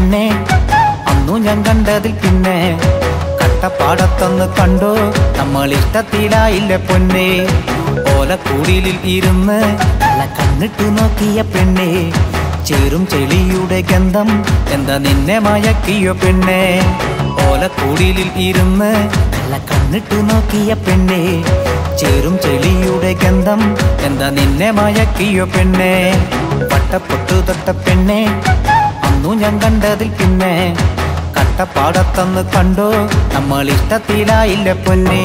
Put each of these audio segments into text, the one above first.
പെണ്ണെ അന്നു ഞാൻ കണ്ടതിൽ പിന്നെ കട്ടപ്പാടത്തൊന്ന് കണ്ടു നമ്മൾ ഇഷ്ടത്തിലായില്ല പൊന്നെ ഓലക്കൂടിലിൽ ഇരുന്ന് നല്ല കണ്ണിട്ടു നോക്കിയ പെണ്ണെ ചേറും ചെളിയുടെ ഗന്ധം എന്താ നിന്നെ മയക്കിയോ പെണ്ണെ ഓലക്കൂടിലിൽ ഇരുന്ന് നല്ല കണ്ണിട്ടു നോക്കിയ പെണ്ണെ ചേറും ചെളിയുടെ ഗന്ധം എന്താ നിന്നെ മയക്കിയോ പെണ്ണെ പട്ടപ്പൊട്ടു തൊട്ട പെണ്ണെ അന്നു ഞാൻ കണ്ടതിൽ പിന്നെ കട്ടപ്പാടത്തന്ന് കണ്ടു നമ്മൾ ഇഷ്ടത്തിലായില്ല പൊന്നേ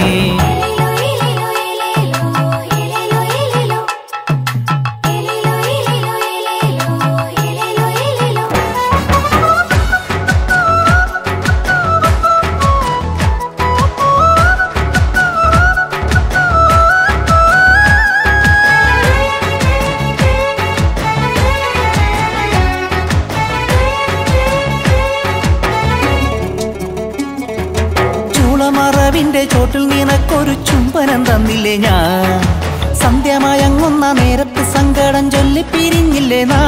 ചൂളമറവിന്റെ ചോട്ടിൽ നിനക്കൊരു ചുംബനം തന്നില്ലേ ഞാൻ സന്ധ്യമയങ്ങുന്ന നേരത്ത് സങ്കടം ചൊല്ലി പിരിഞ്ഞില്ലേ നാ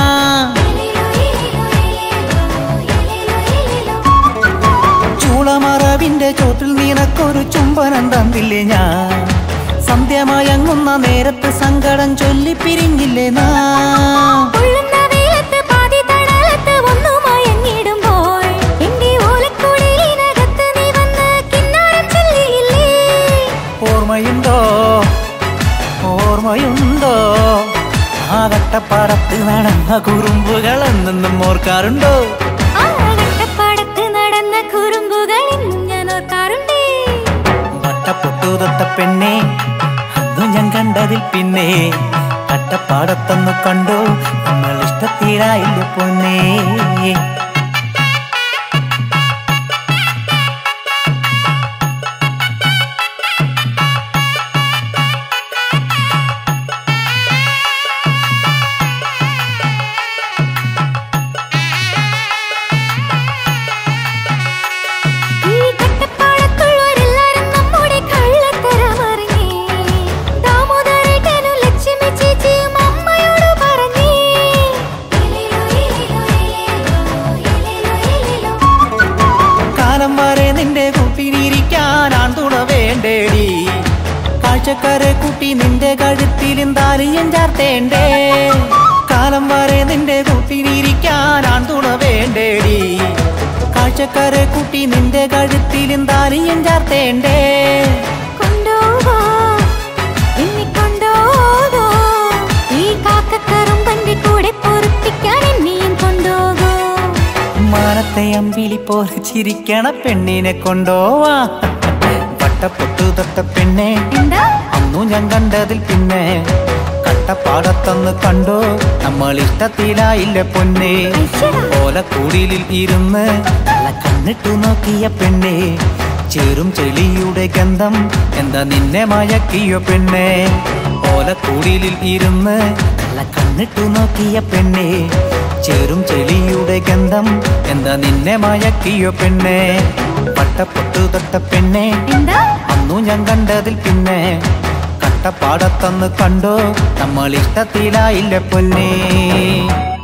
ചൂളമറവിന്റെ ചോട്ടിൽ നിനക്കൊരു ചുംബനം തന്നില്ലേ ഞാൻ സന്ധ്യമയങ്ങുന്ന നേരത്ത് സങ്കടം ചൊല്ലി പിരിഞ്ഞില്ലേ നാ ഉള്ളുന്ന വെയിലത്ത് പാതി തണലത്ത് ഒന്നു മയങ്ങിടുമ്പോൾ എന്റെ ഓലക്കുടലിനകത്ത് നീ വന്ന് കിന്നാരം ചൊല്ലിയില്ലേ ഓർമ്മയുണ്ടോ ഓർമ്മയുണ്ടോ ആ കട്ടപ്പാടത്ത് നടന്ന കുറുമ്പുകൾ എന്നെന്നും ഓർക്കാറുണ്ടോ ആ വട്ടപ്പാടത്ത് നടന്ന കുറുമ്പുകൾ ഇന്നും ഞാൻ ഓർക്കാറുണ്ടേ വട്ടപ്പൊട്ടു തൊട്ട പെണ്ണെ അന്നു ഞാൻ കണ്ടതിൽ പിന്നെ കട്ടപ്പാടത്തൊന്ന് കണ്ടു നമ്മൾ ഇഷ്ടത്തിലായില്ല പൊന്നേ ഈ കട്ടപ്പാടത്തുള്ളവരെല്ലാരും നമ്മുടെ കള്ളത്തരമറിഞ്ഞേ ദാമോദരേട്ടനും ലക്ഷ്മി ചേച്ചിയും അമ്മയോട് പറഞ്ഞേ കാലം വരെ നിന്റെ കൂട്ടിനിരിക്കാൻ ആൺതുണ വേണ്ടേടി കാഴ്ചക്കാരെ കൂട്ടി നിന്റെ കഴുത്തിലും താലിയും ചാർത്തേണ്ടേ കാലം വരെ നിന്റെ കൂട്ടിനിരിക്കാൻ ആൺതുണ വേണ്ടേടി കാഴ്ചക്കാരെ കൂട്ടി നിന്റെ കഴുത്തിലും താലിയും ചാർത്തേണ്ടേ കൊണ്ടോവോ എന്നെ കൊണ്ടോവോ ഈ കാക്കക്കറുമ്പന്റെ കൂടെ പൊറുപ്പിക്കാൻ എന്നെയും കൊണ്ടോകോ മാനത്തെ അമ്പിളി പോലെ ചിരിക്കണ പെണ്ണിനെ കൊണ്ടോവാ വട്ടപ്പൊട്ടു തൊട്ട പെണ്ണെ എന്താ അന്നു ഞാൻ കണ്ടതിൽ പിന്നെ കട്ടപ്പാടത്തൊന്ന് കണ്ടു നമ്മൾ ഇഷ്ടത്തിലായില്ല പൊന്നെ അയ്യടാ. ഓലക്കൂടിലിൽ ഇരുന്ന് നല്ല കണ്ണിട്ടു നോക്കിയ പെണ്ണെ ചേറും ചെളിയുടെ ഗന്ധം എന്താ നിന്നെ മയക്കിയോ പെണ്ണെ ഓലക്കൂടിലിൽ ഇരുന്ന് നല്ല കണ്ണിട്ടു നോക്കിയ പെണ്ണെ ചേറും ചെളിയുടെ ഗന്ധം എന്താ നിന്നെ മയക്കിയോ പെണ്ണെ പട്ടപ്പൊട്ടു തൊട്ട പെണ്ണെ എന്താ അന്നു ഞാൻ കണ്ടതിൽ പിന്നെ കട്ടപ്പാടത്തന്ന് കണ്ടു നമ്മൾ ഇഷ്ടത്തിലായില്ല പൊന്നേ